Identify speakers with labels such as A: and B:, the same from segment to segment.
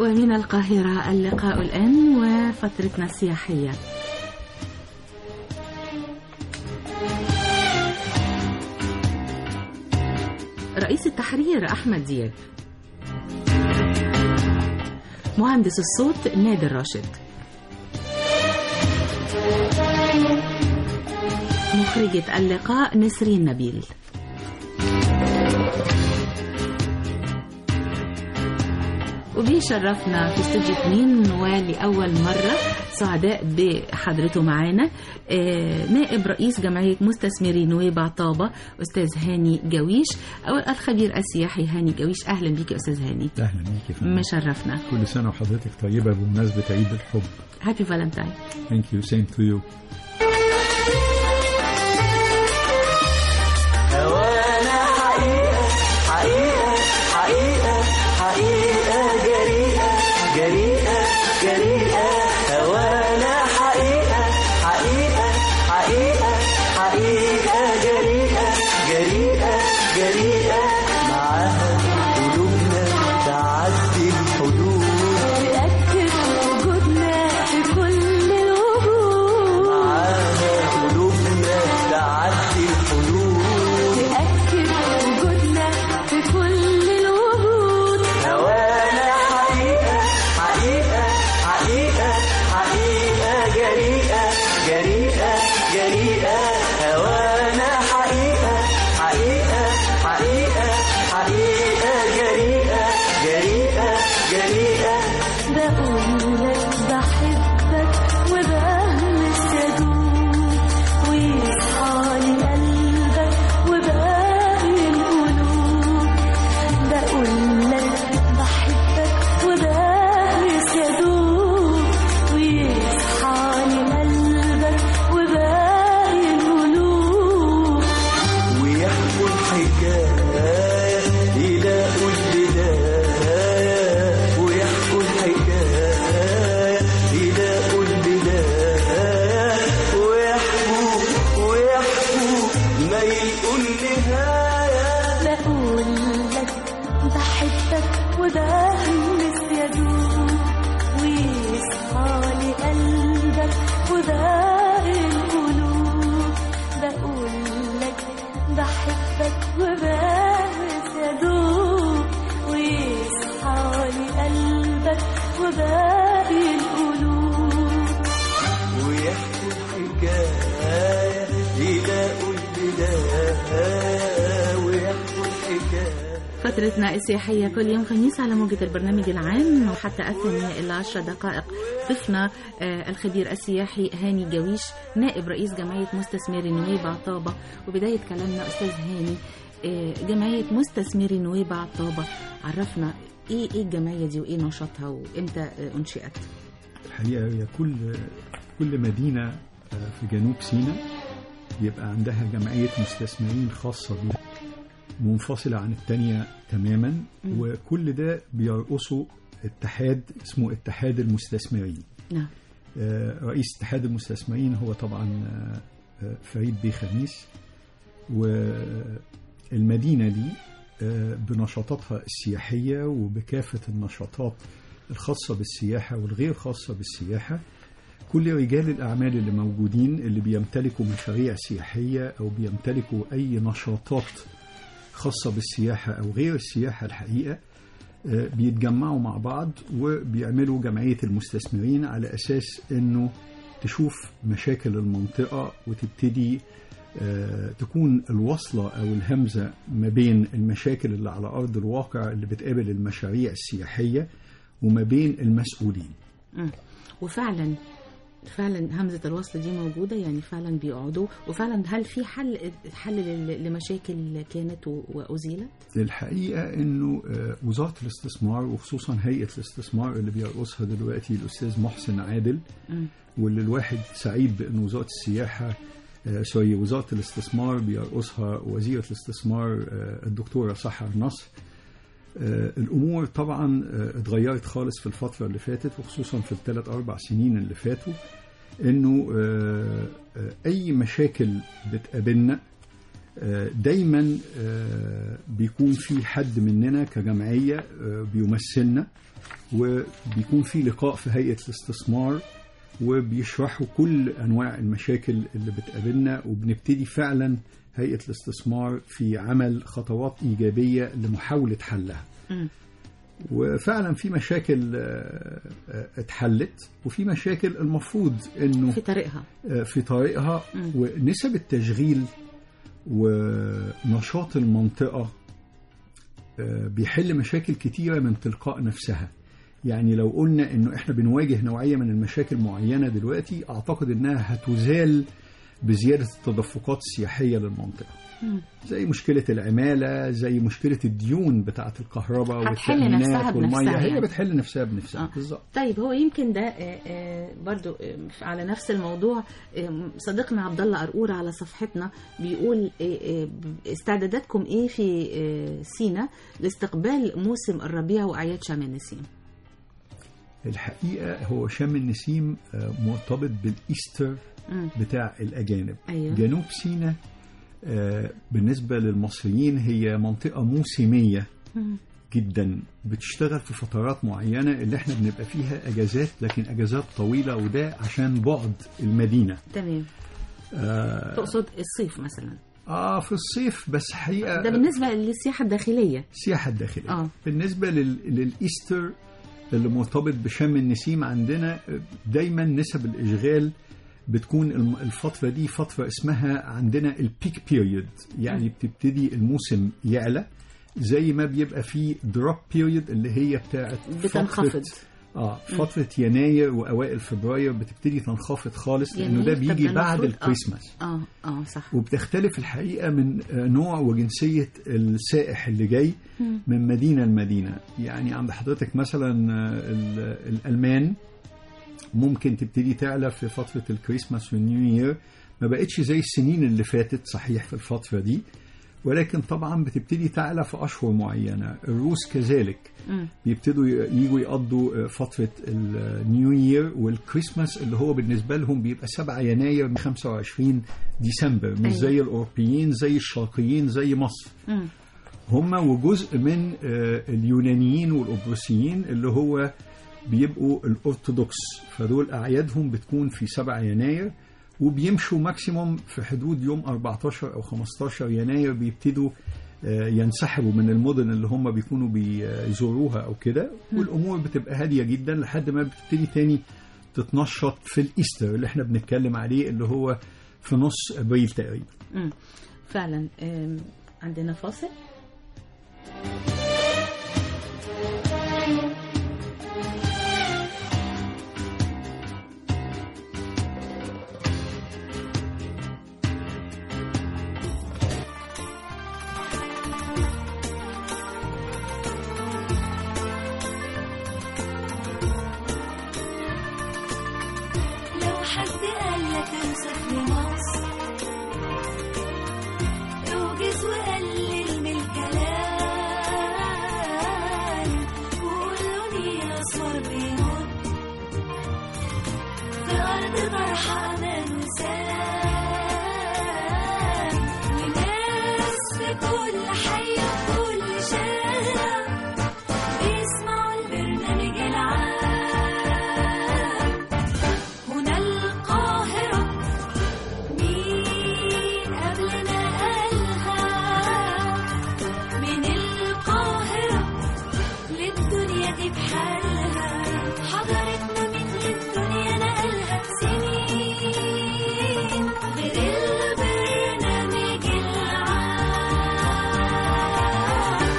A: ومن القاهرة اللقاء الآن وفترتنا السياحية رئيس التحرير أحمد دياب مهندس الصوت نادر راشد مخرجة اللقاء نسرين نبيل وبيشرفنا في استوديو 2 ولأول مرة سعداء بحضرته معانا آه، نائب رئيس جمعية مستثمري نويبع طابة أستاذ هاني جويش أو الخبير السياحي هاني جويش أهلا بيك يا أستاذ هاني
B: اهلا بيك يا فندم
A: مشرفنا
B: كل سنه وحضرتك طيبه بمناسبه عيد الحب
A: هابي فالنتاين
B: ثانك يو سيم تو يو
C: هوانا حقيقة حقيقة حقيقة حقيقة جريئة جريئة جريئة هوانا حقيقة حقيقة حقيقة حقيقة جريئة جريئة جريئة معاها قلوبنا تعدي الحدود
D: تأكد وجودنا في كل الوجود
C: معاها قلوبنا تعدي الحدود
D: تأكد وجودنا في كل الوجود
C: هوانا حقيقة حقيقة حقيقة حقيقة جريئة جريئة جريئة هوانا حقيقة حقيقة حقيقة حقيقة جريئة جريئة جريئة
D: بقولك بحبك وبهمس يدوب ويصحى قلبك وباقي القلوب بقولك بحبك وبهمس يدوب ويصحى قلبك وباقي القلوب
C: ويحكوا الحكاية يلاقوا البداية ويحكوا الحكاية يلاقوا البداية ويحكوا ويحكوا ما يلقوا النهاية
D: بقولك بحبك وبهمس يدوب ويصحى قلبك وباقي القلوب بقولك بحبك وبهمس يدوب ويصحى قلبك وباقي القلوب
C: ويحكوا الحكاية يلاقوا البداية ويحكوا الحكاية
A: فترتنا السياحية كل يوم خميس على موجة البرنامج العام وحتى الثانية إلا عشر دقائق ضيفنا آه، الخبير السياحي هاني جويش نائب رئيس جمعية مستثمري نويبع طابة وبداية كلامنا أستاذ هاني آه، جمعية مستثمري نويبع طابة عرفنا إيه إيه الجمعية دي وإيه نشاطها وإمتى آه، أنشئت
B: الحقيقه هي كل كل مدينه آه، في جنوب سيناء بيبقى عندها جمعيه مستثمرين خاصه بيها منفصله عن الثانيه تماما
A: مم.
B: وكل ده بيرقصوا اتحاد اسمه اتحاد المستثمرين
A: نعم
B: آه، رئيس اتحاد المستثمرين هو طبعا آه، آه، فريد بيه خميس والمدينة دي آه، بنشاطاتها السياحية وبكافة النشاطات الخاصة بالسياحة والغير خاصة بالسياحة كل رجال الأعمال اللي موجودين اللي بيمتلكوا مشاريع سياحية أو بيمتلكوا أي نشاطات خاصة بالسياحة أو غير السياحة الحقيقة آه، بيتجمعوا مع بعض وبيعملوا جمعية المستثمرين على أساس أنه تشوف مشاكل المنطقة وتبتدي آه، تكون الوصلة أو الهمزة ما بين المشاكل اللي على أرض الواقع اللي بتقابل المشاريع السياحية وما بين المسؤولين
A: مم. وفعلا فعلا همزة الوصل دي موجودة يعني فعلا بيقعدوا وفعلا هل في حل حل لل- لمشاكل كانت و- وأزيلت؟
B: الحقيقة أنه آه، وزارة الاستثمار وخصوصا هيئة الاستثمار اللي بيرقصها دلوقتي الأستاذ محسن عادل
A: مم.
B: واللي الواحد سعيد بأن وزارة السياحة آه، سوري وزارة الاستثمار بيرقصها وزيرة الاستثمار آه، الدكتورة سحر نصر آه، الأمور طبعا آه، اتغيرت خالص في الفترة اللي فاتت وخصوصا في الثلاث أربع سنين اللي فاتوا إنه آه، آه، أي مشاكل بتقابلنا آه، دايما آه، بيكون في حد مننا كجمعية آه، بيمثلنا وبيكون في لقاء في هيئة الاستثمار وبيشرحوا كل أنواع المشاكل اللي بتقابلنا وبنبتدي فعلا هيئة الاستثمار في عمل خطوات إيجابية لمحاولة حلها
A: مم.
B: وفعلا في مشاكل آه، آه، اتحلت وفي مشاكل المفروض انه
A: في طريقها
B: آه، في طريقها
A: مم.
B: ونسب التشغيل ونشاط المنطقة آه، بيحل مشاكل كتيرة من تلقاء نفسها يعني لو قلنا انه احنا بنواجه نوعية من المشاكل معينة دلوقتي اعتقد انها هتزال بزيادة التدفقات السياحية للمنطقة
A: مم.
B: زي مشكلة العمالة زي مشكلة الديون بتاعة الكهرباء
A: هتحل
B: والتأمينات
A: نفسها
B: والمية
A: بنفسها
B: هي
A: يعني.
B: بتحل نفسها بنفسها
A: آه.
B: بالظبط
A: طيب هو يمكن ده آه، آه، برضو آه، على نفس الموضوع آه، صديقنا عبد الله قرقور على صفحتنا بيقول آه، آه، استعداداتكم ايه في آه، سينا لاستقبال موسم الربيع واعياد شم النسيم
B: الحقيقة هو شم النسيم آه، مرتبط بالإيستر
A: مم.
B: بتاع الأجانب
A: ايوه
B: جنوب سيناء آه، بالنسبة للمصريين هي منطقة موسمية
A: مم.
B: جدا بتشتغل في فترات معينة اللي احنا بنبقى فيها أجازات لكن أجازات طويلة وده عشان بعد المدينة
A: تمام
B: آه,
A: تقصد الصيف مثلا
B: آه في الصيف بس حقيقة
A: ده بالنسبه للسياحه الداخليه
B: السياحة الداخلية
A: اه
B: بالنسبة لل... للإيستر اللي مرتبط بشم النسيم عندنا دايما نسب الإشغال بتكون الم- الفترة دي فترة اسمها عندنا البيك بيريود يعني بتبتدي الموسم يعلى زي ما بيبقى فيه دروب بيريود اللي هي بتاعت
A: بتنخفض
B: فترة اه فترة يناير وأوائل فبراير بتبتدي تنخفض خالص لأنه ده
A: يناير، طب
B: بيجي
A: ده
B: بعد
A: المفروض- آه.
B: الكريسماس
A: اه اه صح
B: وبتختلف الحقيقة من آه، نوع وجنسية السائح اللي جاي
A: مم.
B: من مدينة لمدينة يعني عند حضرتك مثلا آه، ال- الألمان ممكن تبتدي تعلى في فترة الكريسماس والنيو يير ما بقتش زي السنين اللي فاتت صحيح في الفترة دي ولكن طبعا بتبتدي تعلى في أشهر معينة الروس كذلك
A: مم.
B: بيبتدوا يجوا يقضوا فترة النيو يير والكريسماس اللي هو بالنسبة لهم بيبقى 7 يناير من 25 ديسمبر مش
A: أيوة.
B: زي الأوروبيين زي الشرقيين زي مصر
A: مم.
B: هم وجزء من آه، اليونانيين والقبرصيين اللي هو بيبقوا الأرثوذكس فدول أعيادهم بتكون في 7 يناير وبيمشوا ماكسيموم في حدود يوم 14 أو 15 يناير بيبتدوا آه، ينسحبوا من المدن اللي هم بيكونوا بيزوروها أو كده والأمور بتبقى هادية جدا لحد ما بتبتدي تاني تتنشط في الإيستر اللي احنا بنتكلم عليه اللي هو في نص أبريل تقريبا
A: مم. فعلا آم، عندنا فاصل
D: لو حد قال لك اوصف لي مصر اوجز وقلل من الكلام وقولوني اسمر بيموت في ارض فرحة امان وسلام وناس في كل حي وفي كل شارع بيسمعوا البرنامج العام هنا القاهرة مين قبلنا قالها من القاهرة للدنيا دي بحالها حضرتنا مثل الدنيا نقلها سنين غير البرنامج العام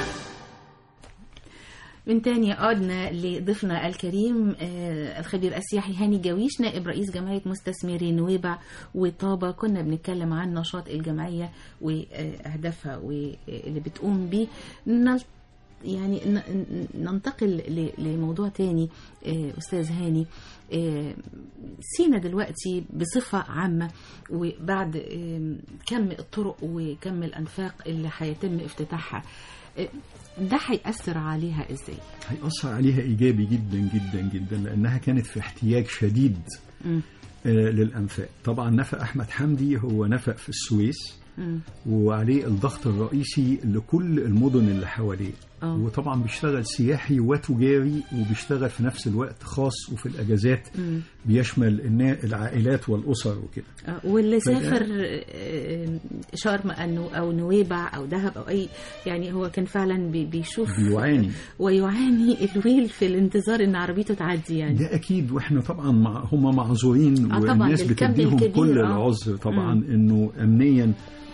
A: من تاني عدنا لضيفنا الكريم آه، الخبير السياحي هاني جويش نائب رئيس جمعية مستثمري نويبع وطابة كنا بنتكلم عن نشاط الجمعية وأهدافها واللي بتقوم بيه نل- يعني ن- ن- ننتقل ل- لموضوع تاني آه، أستاذ هاني آه، سينا دلوقتي بصفة عامة وبعد آه، كم الطرق وكم الأنفاق اللي هيتم افتتاحها آه، ده هيأثر عليها ازاي؟
B: هيأثر عليها إيجابي جدا جدا جدا لأنها كانت في احتياج شديد
A: مم.
B: آه، للأنفاق طبعا نفق أحمد حمدي هو نفق في السويس
A: مم.
B: وعليه الضغط الرئيسي لكل المدن اللي حواليه
A: اه
B: وطبعا بيشتغل سياحي وتجاري وبيشتغل في نفس الوقت خاص وفي الاجازات
A: مم.
B: بيشمل النا- العائلات والاسر وكده
A: آه، واللي
B: فده-
A: سافر آه، شرم أنه او نويبع او دهب او اي يعني هو كان فعلا بي- بيشوف
B: بيعاني
A: ويعاني الويل في الانتظار ان عربيته تعدي يعني
B: ده اكيد واحنا طبعا مع هم معذورين
A: آه طبعاً،
B: والناس
A: بالكم
B: بتديهم
A: الكبير،
B: كل
A: آه.
B: العذر طبعا انه امنيا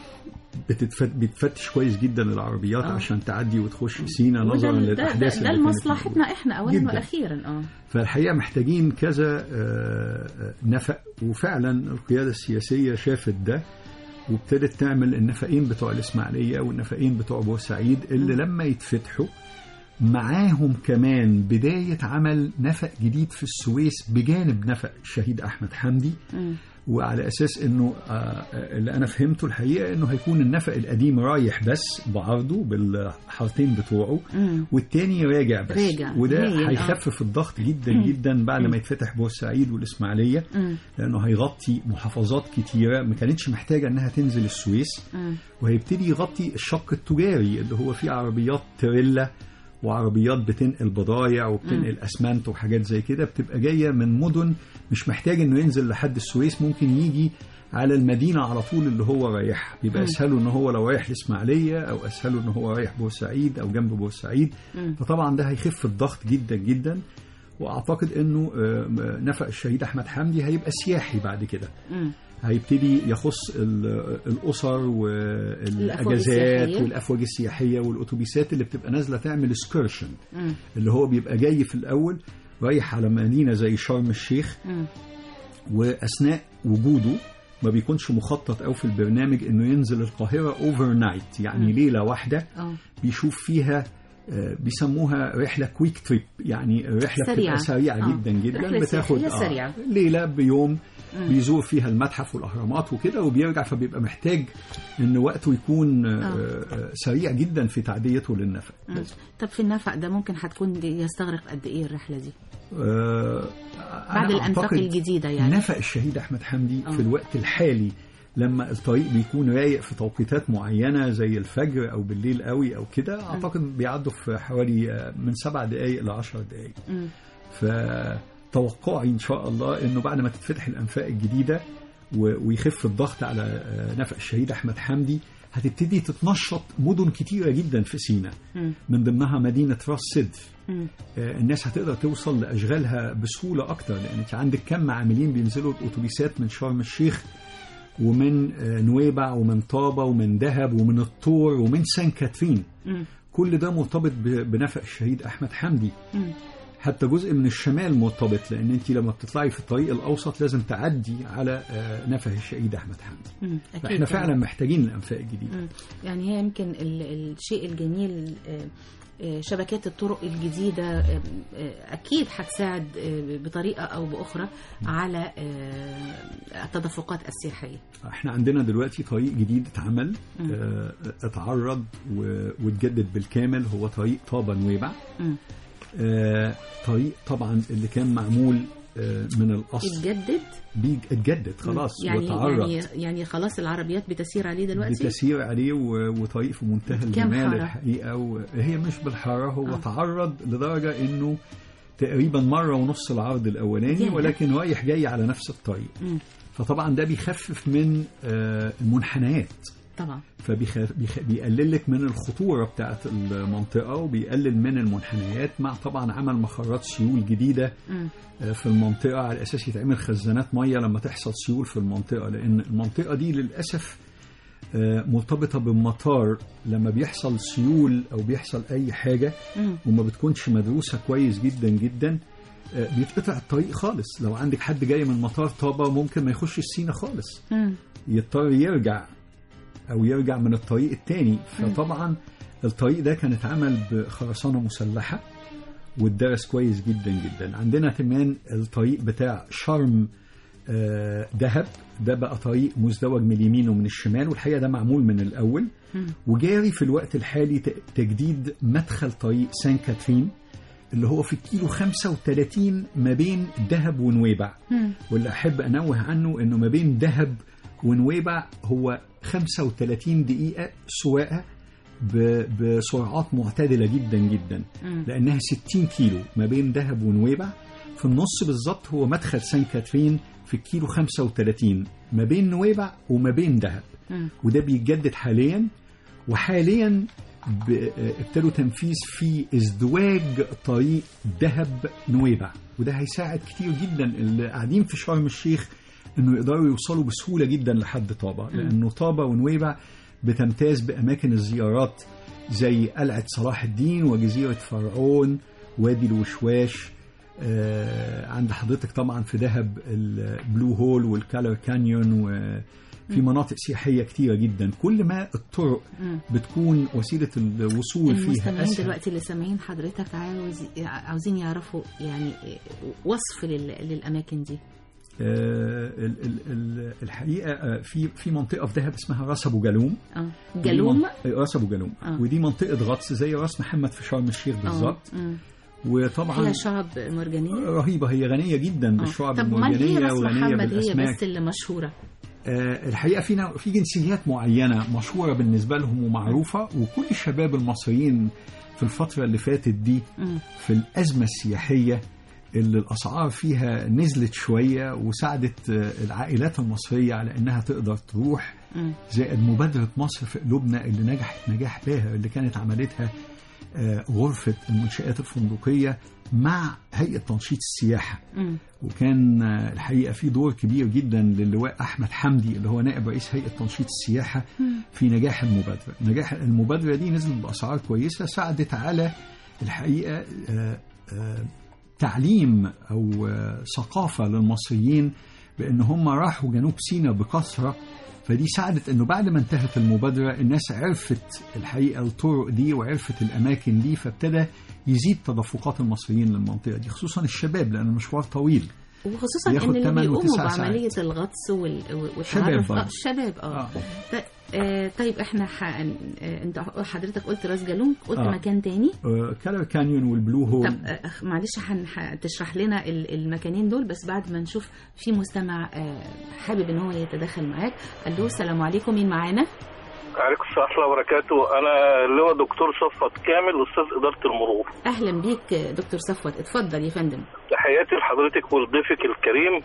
B: بتتفت بتفتش كويس جدا العربيات
A: آه.
B: عشان تعدي وتخش سينا
A: وده
B: نظرا
A: ده, ده,
B: للاحداث
A: ده
B: اللي كانت
A: لمصلحتنا احنا اولا
B: جداً.
A: واخيرا اه
B: فالحقيقه محتاجين كذا آه، آه، نفق وفعلا القياده السياسيه شافت ده وابتدت تعمل النفقين بتوع الاسماعيليه والنفقين بتوع بورسعيد اللي لما يتفتحوا معاهم كمان بدايه عمل نفق جديد في السويس بجانب نفق الشهيد احمد حمدي
A: مم.
B: وعلى اساس انه آه، اللي انا فهمته الحقيقه انه هيكون النفق القديم رايح بس بعرضه بالحارتين بتوعه
A: مم.
B: والتاني راجع بس
A: راجع.
B: وده
A: هين، آه.
B: هيخفف الضغط جدا جدا بعد ما يتفتح بورسعيد والاسماعيليه
A: مم.
B: لانه هيغطي محافظات كتيره ما كانتش محتاجه انها تنزل السويس
A: مم.
B: وهيبتدي يغطي الشق التجاري اللي هو فيه عربيات تريلا وعربيات بتنقل بضايع وبتنقل اسمنت وحاجات زي كده بتبقى جايه من مدن مش محتاج انه ينزل لحد السويس ممكن يجي على المدينه على طول اللي هو رايحها بيبقى
A: مم.
B: اسهله ان هو لو رايح الاسماعيليه او اسهله ان هو رايح بورسعيد او جنب بورسعيد
A: مم.
B: فطبعا ده هيخف الضغط جدا جدا واعتقد انه آه، نفق الشهيد احمد حمدي هيبقى سياحي بعد كده
A: مم.
B: هيبتدي يخص ال- الاسر والاجازات
A: السياحية.
B: والافواج السياحيه والاتوبيسات اللي بتبقى نازله تعمل سكيرشن
A: مم.
B: اللي هو بيبقى جاي في الاول رايح على مدينه زي شرم الشيخ
A: مم.
B: واثناء وجوده ما بيكونش مخطط او في البرنامج انه ينزل القاهره اوفر نايت يعني
A: مم.
B: ليله واحده
A: اه
B: بيشوف فيها آه، بيسموها رحله كويك تريب يعني رحله
A: سريعة.
B: بتبقى سريعه
A: آه.
B: جدا جدا
A: رحلة
B: بتاخد
A: سياحية سريعة.
B: ليله بيوم
A: مم.
B: بيزور فيها المتحف والاهرامات وكده وبيرجع فبيبقى محتاج ان وقته يكون آه، آه، سريع جدا في تعديته للنفق
A: مم. طب في النفق ده ممكن هتكون دي- يستغرق قد ايه الرحله دي
B: آه،
A: بعد
B: أنا
A: الانفاق
B: أعتقد
A: الجديده يعني
B: نفق الشهيد احمد حمدي
A: آه.
B: في الوقت الحالي لما الطريق بيكون رايق في توقيتات معينه زي الفجر او بالليل قوي او كده اعتقد بيعدوا في حوالي آه، من سبع دقائق ل 10 دقائق
A: مم.
B: فتوقعي ان شاء الله انه بعد ما تتفتح الانفاق الجديده و- ويخف الضغط على آه، نفق الشهيد احمد حمدي هتبتدي تتنشط مدن كتيره جدا في سيناء
A: مم.
B: من ضمنها مدينه راس سدر
A: مم.
B: آه، الناس هتقدر توصل لاشغالها بسهوله اكتر لان انت عندك كم عاملين بينزلوا الاتوبيسات من شرم الشيخ ومن آه، نويبع ومن طابه ومن دهب ومن الطور ومن سان كاترين
A: مم.
B: كل ده مرتبط ب- بنفق الشهيد احمد حمدي
A: مم.
B: حتى جزء من الشمال مرتبط لان انت لما بتطلعي في الطريق الاوسط لازم تعدي على آه، نفق الشهيد احمد حمدي
A: مم. اكيد
B: فاحنا
A: طبعاً.
B: فعلا محتاجين الانفاق الجديده
A: مم. يعني هي يمكن ال- الشيء الجميل آه، آه، شبكات الطرق الجديدة آه، آه، أكيد هتساعد آه، بطريقة أو بأخرى على آه، التدفقات السياحية
B: احنا عندنا دلوقتي طريق جديد اتعمل
A: مم.
B: آه، اتعرض و- واتجدد بالكامل هو طريق طابة نويبع
A: مم.
B: آه، طريق طبعا اللي كان معمول آه، من الاصل
A: اتجدد
B: بيج اتجدد خلاص
A: يعني
B: وتعرض
A: يعني يعني خلاص العربيات بتسير عليه دلوقتي
B: بتسير عليه و- وطريق في منتهى
A: كام
B: الجمال
A: حارة؟
B: الحقيقه وهي مش بالحاره هو
A: آه.
B: تعرض لدرجه انه تقريبا مره ونص العرض الاولاني
A: ياه.
B: ولكن رايح جاي على نفس الطريق
A: مم.
B: فطبعا ده بيخفف من آه، المنحنيات
A: طبعا
B: فبيقلل لك من الخطوره بتاعت المنطقه وبيقلل من المنحنيات مع طبعا عمل مخرات سيول جديده
A: مم.
B: آه، في المنطقه على اساس يتعمل خزانات ميه لما تحصل سيول في المنطقه لان المنطقه دي للاسف آه، مرتبطه بالمطار لما بيحصل سيول او بيحصل اي حاجه
A: مم.
B: وما بتكونش مدروسه كويس جدا جدا آه، بيتقطع الطريق خالص لو عندك حد جاي من مطار طابا ممكن ما يخش السينا خالص
A: مم.
B: يضطر يرجع او يرجع من الطريق التاني فطبعا الطريق ده كان اتعمل بخرسانه مسلحه واتدرس كويس جدا جدا عندنا كمان الطريق بتاع شرم آه، دهب ده بقى طريق مزدوج من اليمين ومن الشمال والحقيقه ده معمول من الاول
A: مم.
B: وجاري في الوقت الحالي ت- تجديد مدخل طريق سان كاترين اللي هو في الكيلو 35 ما بين دهب ونويبع
A: مم.
B: واللي احب انوه عنه انه ما بين دهب ونويبع هو 35 دقيقة سواقة ب- بسرعات معتدلة جدا جدا
A: مم.
B: لأنها 60 كيلو ما بين دهب ونويبع في النص بالظبط هو مدخل سان كاترين في الكيلو 35 ما بين نويبع وما بين دهب
A: مم.
B: وده بيتجدد حاليا وحاليا ب- ابتدوا تنفيذ في ازدواج طريق دهب نويبع وده هيساعد كتير جدا اللي قاعدين في شرم الشيخ انه يقدروا يوصلوا بسهوله جدا لحد طابه لانه طابه ونويبع بتمتاز باماكن الزيارات زي قلعه صلاح الدين وجزيره فرعون وادي الوشواش آه، عند حضرتك طبعا في دهب البلو هول والكالر كانيون وفي مناطق سياحيه كتيره جدا كل ما الطرق
A: مم.
B: بتكون وسيله الوصول فيها
A: المستمعين
B: اسهل
A: دلوقتي اللي سامعين حضرتك عاوز عاوزين يعرفوا يعني وصف لل... للاماكن دي
B: آه، ال- ال- ال- الحقيقه آه، في في منطقه في دهب اسمها راس ابو جالوم
A: اه
B: ودي
A: جالوم
B: من- راس ابو جالوم
A: آه.
B: ودي منطقه غطس زي راس محمد في شرم الشيخ بالظبط
A: اه مم.
B: وطبعا
A: فيها شعب مرجانيه
B: رهيبه هي غنيه جدا
A: آه.
B: بالشعب
A: طب امال هي
B: المرجانيه
A: راس
B: وغنيه
A: محمد هي
B: بالاسماك
A: بس اللي مشهوره
B: آه، الحقيقه في نوع- في جنسيات معينه مشهوره بالنسبه لهم ومعروفه وكل الشباب المصريين في الفتره اللي فاتت دي
A: مم.
B: في الازمه السياحيه اللي الاسعار فيها نزلت شويه وساعدت آه، العائلات المصريه على انها تقدر تروح
A: مم.
B: زائد مبادره مصر في قلوبنا اللي نجحت نجاح باهر اللي كانت عملتها آه، غرفه المنشات الفندقيه مع هيئه تنشيط السياحه
A: مم.
B: وكان آه، الحقيقه في دور كبير جدا للواء احمد حمدي اللي هو نائب رئيس هيئه تنشيط السياحه في نجاح المبادره، نجاح المبادره دي نزلت باسعار كويسه ساعدت على الحقيقه آه، آه، تعليم او آه، ثقافه للمصريين بان هم راحوا جنوب سيناء بكثره فدي ساعدت انه بعد ما انتهت المبادره الناس عرفت الحقيقه الطرق دي وعرفت الاماكن دي فابتدى يزيد تدفقات المصريين للمنطقه دي خصوصا الشباب لان المشوار طويل
A: وخصوصا
B: ياخد
A: ان اللي
B: تمن
A: بيقوموا
B: وتسع
A: بعمليه الغطس وال...
B: شباب
A: والتعرف
B: برضه.
A: اه الشباب اه,
B: آه.
A: ط- آه طيب احنا ح... آه انت حضرتك قلت راس جالوم قلت
B: آه.
A: مكان تاني
B: آه، كالر كانيون والبلو هول
A: طب آه، معلش هن- ح- تشرح لنا ال- المكانين دول بس بعد ما نشوف في مستمع آه، حابب ان هو يتدخل معاك الو السلام عليكم مين معانا
E: عليكم السلام ورحمة الله وبركاته أنا اللي هو دكتور صفوت كامل أستاذ إدارة المرور
A: اهلا بيك آه، دكتور صفوت اتفضل يا فندم
E: تحياتي لحضرتك ولضيفك الكريم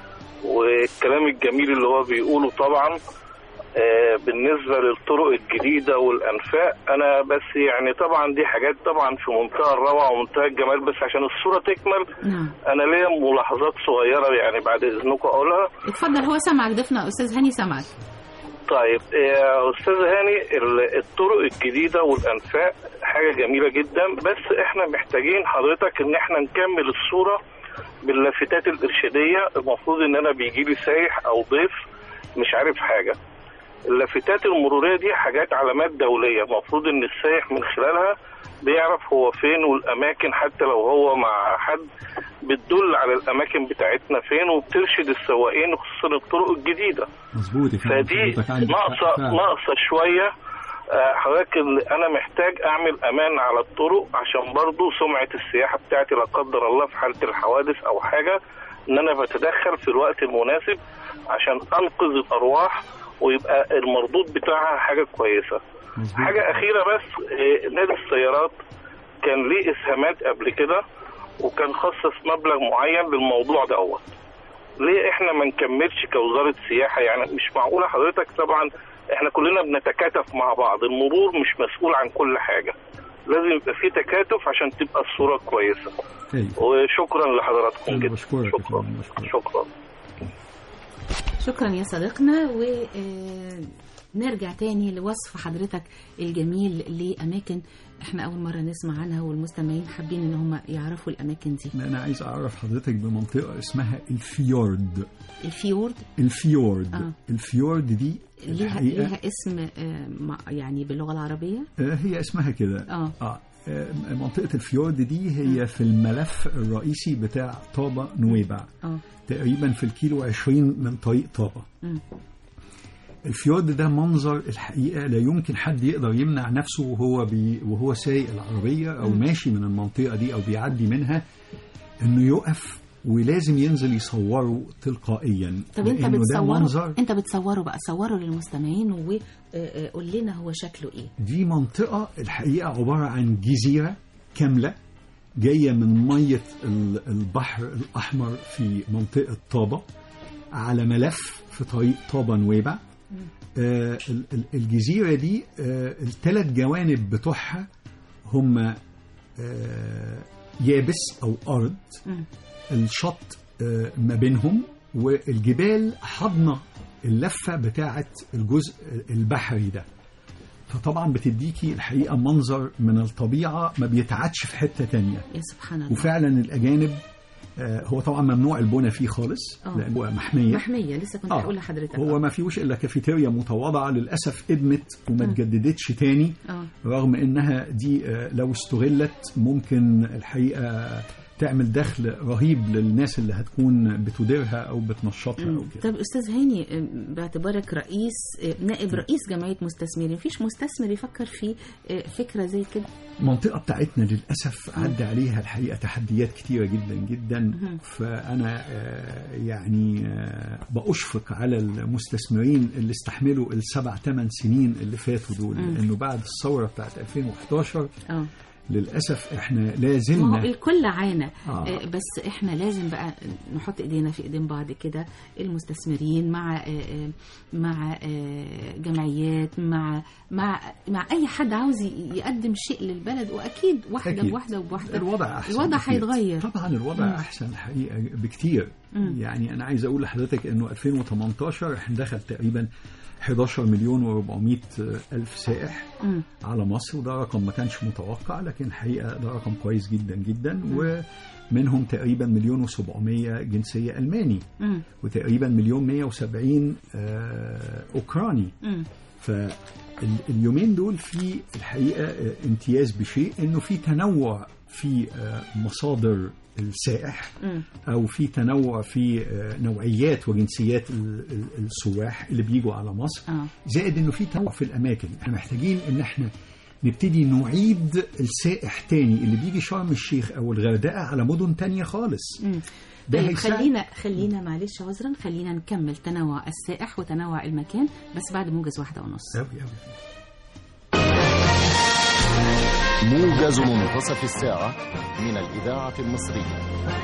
E: والكلام الجميل اللي هو بيقوله طبعا آه، بالنسبة للطرق الجديدة والأنفاق أنا بس يعني طبعا دي حاجات طبعا في منتهى الروعة ومنتهى الجمال بس عشان الصورة تكمل
A: نعم
E: أنا ليا ملاحظات صغيرة يعني بعد إذنكم أقولها
A: اتفضل هو سمعك ضيفنا استاذ هاني سمعك
E: طيب يا استاذ هاني ال- الطرق الجديده والانفاق حاجه جميله جدا بس احنا محتاجين حضرتك ان احنا نكمل الصوره باللافتات الارشاديه المفروض ان انا بيجي لي سايح او ضيف مش عارف حاجه اللافتات المروريه دي حاجات علامات دوليه المفروض ان السايح من خلالها بيعرف هو فين والاماكن حتى لو هو مع حد بتدل على الاماكن بتاعتنا فين وبترشد السواقين خصوصا الطرق الجديده
B: مظبوط يا فندم،
E: فدي
B: حضرتك عندك حق
E: ناقصه
B: فعلا.
E: ناقصه شويه آه، حضرتك ال- انا محتاج اعمل امان على الطرق عشان برضو سمعه السياحه بتاعتي لا قدر الله في حاله الحوادث او حاجه ان انا بتدخل في الوقت المناسب عشان انقذ الارواح ويبقى المردود بتاعها حاجه كويسه
B: مظبوط.
E: حاجه اخيره بس آه، نادي السيارات كان ليه اسهامات قبل كده وكان خصص مبلغ معين للموضوع دوت ليه احنا ما نكملش كوزاره سياحه يعني مش معقوله حضرتك طبعا احنا كلنا بنتكاتف مع بعض المرور مش مسؤول عن كل حاجه لازم يبقى في تكاتف عشان تبقى الصوره كويسه
B: أيوة.
E: وشكرا لحضراتكم
B: أنا
E: جدا
B: بشكرك يا
E: شكرا
B: فندم، بشكرك.
E: شكرا
A: شكرا يا صديقنا ونرجع تاني لوصف حضرتك الجميل لأماكن احنا أول مرة نسمع عنها والمستمعين حابين إن هم يعرفوا الأماكن دي
B: أنا عايز أعرف حضرتك بمنطقة اسمها الفيورد
A: الفيورد
B: الفيورد
A: آه.
B: الفيورد دي
A: ليها,
B: الحقيقة
A: ليها اسم آه، مع- يعني باللغة العربية
B: آه، هي اسمها كده
A: اه
B: آه. آه، منطقة الفيورد دي هي في الملف الرئيسي بتاع طابة نويبع
A: اه
B: تقريبا في الكيلو 20 من طريق طابة
A: مم.
B: الفيورد ده منظر الحقيقة لا يمكن حد يقدر يمنع نفسه وهو بي وهو سايق العربية أو
A: مم.
B: ماشي من المنطقة دي أو بيعدي منها إنه يقف ولازم ينزل يصوره تلقائيا
A: طب انت
B: لأنه ده
A: بتصوره
B: منظر
A: انت بتصوره بقى صوره للمستمعين وقول لنا هو شكله ايه
B: دي منطقة الحقيقة عبارة عن جزيرة كاملة جاية من مية ال- البحر الأحمر في منطقة طابة على ملف في طريق طابة نويبع آه، ال- ال- الجزيرة دي آه، الثلاث جوانب بتوعها هم آه، يابس أو أرض
A: مم.
B: الشط آه، ما بينهم والجبال حضنة اللفة بتاعة الجزء البحري ده فطبعا بتديكي الحقيقة منظر من الطبيعة ما بيتعادش في حتة تانية
A: يا سبحان الله
B: وفعلا الأجانب آه، هو طبعا ممنوع البنى فيه خالص
A: آه.
B: لأنه هو محمية
A: محمية لسه كنت
B: آه.
A: هقول لحضرتك
B: هو ما فيهوش إلا كافيتيريا متواضعة للأسف ادمت وما
A: مم.
B: اتجددتش تاني
A: اه
B: رغم انها دي آه، لو استغلت ممكن الحقيقه تعمل دخل رهيب للناس اللي هتكون بتديرها او بتنشطها او كده
A: طب استاذ هاني باعتبارك رئيس نائب رئيس جمعيه مستثمرين مفيش مستثمر يفكر في فكره زي كده
B: المنطقه بتاعتنا للاسف عدى عليها الحقيقه تحديات كتيره جدا جدا
A: مم.
B: فانا آه، يعني آه، بأشفق على المستثمرين اللي استحملوا السبع ثمان سنين اللي فاتوا دول
A: مم.
B: لانه بعد الثوره بتاعت 2011
A: اه
B: للاسف احنا لا
A: ما هو
B: زلنا
A: الكل عانى
B: آه.
A: آه، بس احنا لازم بقى نحط ايدينا في ايدين بعض كده المستثمرين مع آه، آه، مع آه، جمعيات مع مع مع اي حد عاوز ي- يقدم شيء للبلد واكيد واحده
B: أكيد.
A: بواحده وبواحده
B: الوضع احسن
A: الوضع
B: بكتير.
A: هيتغير.
B: طبعا الوضع
A: مم.
B: احسن الحقيقه بكتير
A: مم.
B: يعني انا عايز اقول لحضرتك انه 2018 احنا دخل تقريبا 11 مليون و400 الف سائح
A: مم.
B: على مصر وده رقم ما كانش متوقع لكن الحقيقه ده رقم كويس جدا جدا ومنهم تقريبا مليون و700 جنسيه الماني
A: مم.
B: وتقريبا مليون 170 آه، اوكراني
A: مم.
B: فاليومين دول في الحقيقه آه، امتياز بشيء انه في تنوع في آه، مصادر السائح
A: مم.
B: او في تنوع في آه، نوعيات وجنسيات ال- ال- السواح اللي بيجوا على مصر
A: اه
B: زائد انه في تنوع في الاماكن احنا محتاجين ان احنا نبتدي نعيد السائح تاني اللي بيجي شرم الشيخ او الغردقه على مدن تانية خالص
A: مم.
B: ده
A: طيب
B: هيساعد.
A: خلينا خلينا معلش عذرا خلينا نكمل تنوع السائح وتنوع المكان بس بعد موجز واحدة ونص
B: أوي أوي.
F: موجز منتصف الساعة من الإذاعة المصرية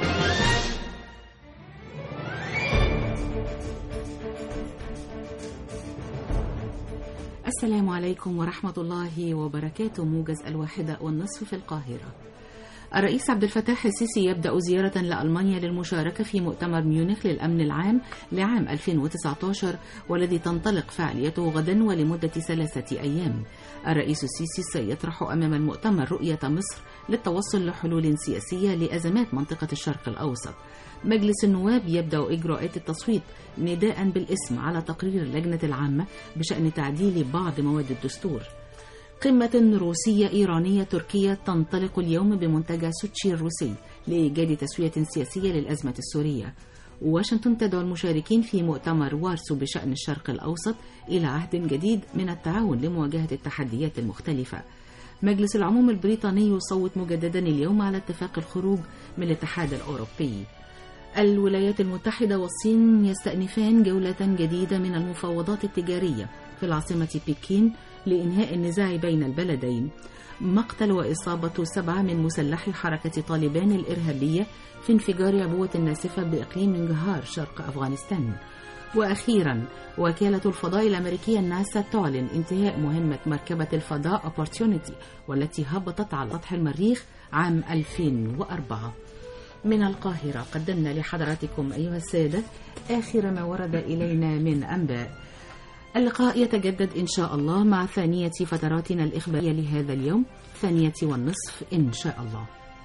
A: السلام عليكم ورحمة الله وبركاته موجز الواحدة والنصف في القاهرة الرئيس عبد الفتاح السيسي يبدأ زيارة لألمانيا للمشاركة في مؤتمر ميونخ للأمن العام لعام 2019 والذي تنطلق فعاليته غدا ولمدة ثلاثة أيام الرئيس السيسي سيطرح أمام المؤتمر رؤية مصر للتوصل لحلول سياسية لأزمات منطقة الشرق الأوسط مجلس النواب يبدأ إجراءات التصويت نداء بالاسم على تقرير اللجنة العامة بشأن تعديل بعض مواد الدستور قمة روسية إيرانية تركية تنطلق اليوم بمنتجع سوتشي الروسي لإيجاد تسوية سياسية للأزمة السورية واشنطن تدعو المشاركين في مؤتمر وارسو بشأن الشرق الأوسط إلى عهد جديد من التعاون لمواجهة التحديات المختلفة مجلس العموم البريطاني يصوت مجددا اليوم على اتفاق الخروج من الاتحاد الأوروبي الولايات المتحدة والصين يستأنفان جولة جديدة من المفاوضات التجارية في العاصمة بكين لإنهاء النزاع بين البلدين مقتل وإصابة سبعة من مسلحي حركة طالبان الإرهابية في انفجار عبوة ناسفة بإقليم نجهار شرق أفغانستان وأخيرا وكالة الفضاء الأمريكية ناسا تعلن انتهاء مهمة مركبة الفضاء Opportunity والتي هبطت على سطح المريخ عام 2004 من القاهرة قدمنا لحضراتكم أيها السادة آخر ما ورد إلينا من أنباء اللقاء يتجدد إن شاء الله مع ثانية فتراتنا الإخبارية لهذا اليوم ثانية والنصف إن شاء الله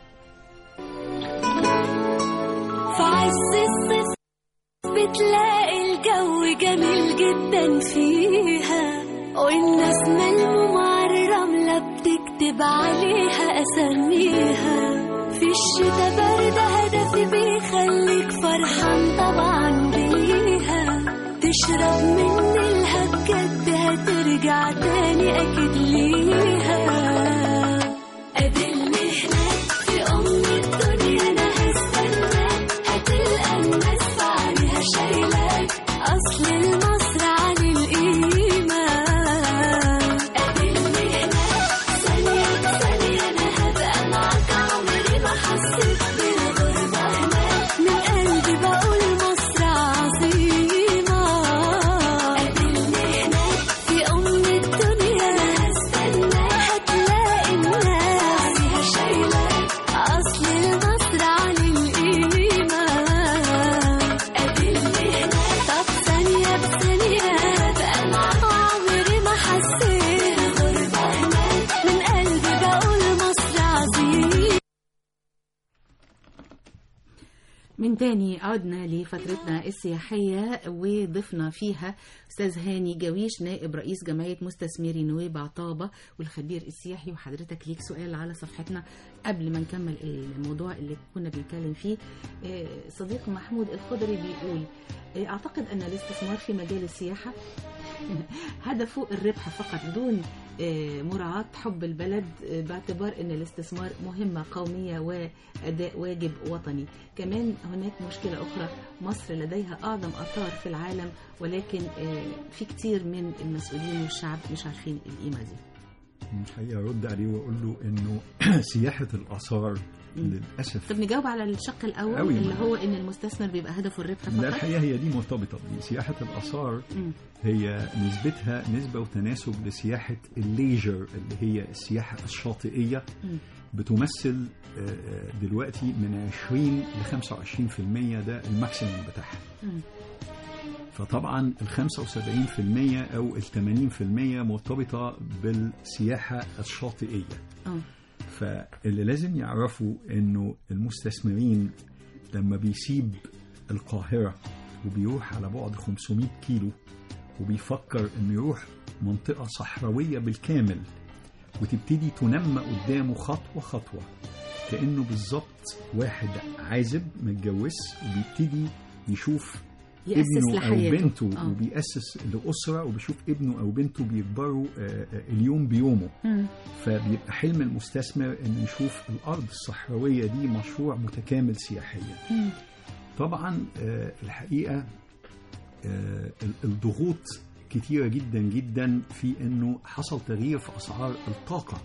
D: في عز الصيف بتلاقي الجو جميل جدا فيها والناس ملمومة على الرملة بتكتب عليها أساميها في الشتا برد هدفي بيخليك فرحان طبعا بيها تشرب من الها بجد هترجع تاني أكيد ليها قابلني هناك في أم الدنيا أنا هستناك
A: ومن تاني عدنا لفترتنا السياحية وضفنا فيها أستاذ هاني جويش نائب رئيس جمعية مستثمري نويبع طابة والخبير السياحي وحضرتك ليك سؤال على صفحتنا قبل ما نكمل الموضوع اللي كنا بنتكلم فيه آه، صديق محمود الخضري بيقول آه، أعتقد أن الاستثمار في مجال السياحة هدفه الربح فقط دون آه، مراعاة حب البلد آه، باعتبار أن الاستثمار مهمة قومية وأداء واجب وطني كمان هناك مشكلة أخرى مصر لديها أعظم آثار في العالم ولكن آه، في كتير من المسؤولين والشعب مش عارفين القيمة دي
B: الحقيقه ارد عليه واقول له انه سياحه الاثار للاسف
A: طب نجاوب على الشق الأول
B: أوي.
A: اللي هو أن المستثمر بيبقى هدفه الربح
B: لا
A: فقط
B: الحقيقه هي دي مرتبطه بيه سياحه الاثار
A: مم.
B: هي نسبتها نسبه وتناسب لسياحه الليجر اللي هي السياحه الشاطئيه
A: مم.
B: بتمثل آه، آه، دلوقتي من 20 ل 25% ده الماكسيمم بتاعها
A: مم.
B: فطبعا ال 75% او ال 80% مرتبطه بالسياحه الشاطئيه
A: اه
B: فاللي لازم يعرفوا انه المستثمرين لما بيسيب القاهرة وبيروح على بعد 500 كيلو وبيفكر انه يروح منطقة صحراوية بالكامل وتبتدي تنمى قدامه خطوة خطوة كأنه بالظبط واحد عازب متجوز وبيبتدي يشوف
A: يأسس
B: ابنه او
A: لحياته
B: بنته
A: آه.
B: وبيأسس لأسرة وبيشوف ابنه او بنته بيكبروا آه، آه، اليوم بيومه
A: مم.
B: فبيبقى حلم المستثمر انه يشوف الارض الصحراويه دي مشروع متكامل سياحيا
A: مم.
B: طبعا آه، الحقيقه آه، ال- الضغوط كتيره جدا جدا في انه حصل تغيير في اسعار الطاقه